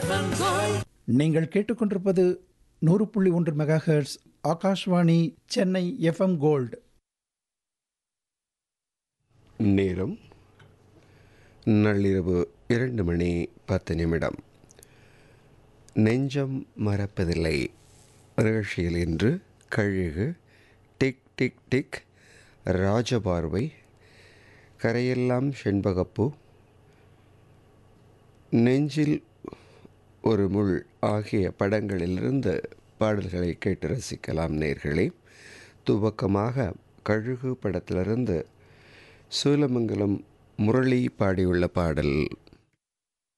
நீங்கள் கேட்டுக்கொண்டிருப்பது நூறு புள்ளி ஒன்று megahertz Akashvani Chennai F M gold நேரம் நள்ளிரவு இரண்டு மணி பத்து நிமிடம் நெஞ்சம் மறப்பதில்லை நிகழ்ச்சியில் இன்று கழுகு டிக் டிக் டிக் ராஜபார்வை கரையெல்லாம் செண்பகப்பூ நெஞ்சில் ஒரு முள் ஆகிய படங்களிலிருந்து பாடல்களை கேட்டு ரசிக்கலாம் நேர்களே துவக்கமாக கழுகு படத்திலிருந்து சூலமங்கலம் முரளி பாடியுள்ள பாடல்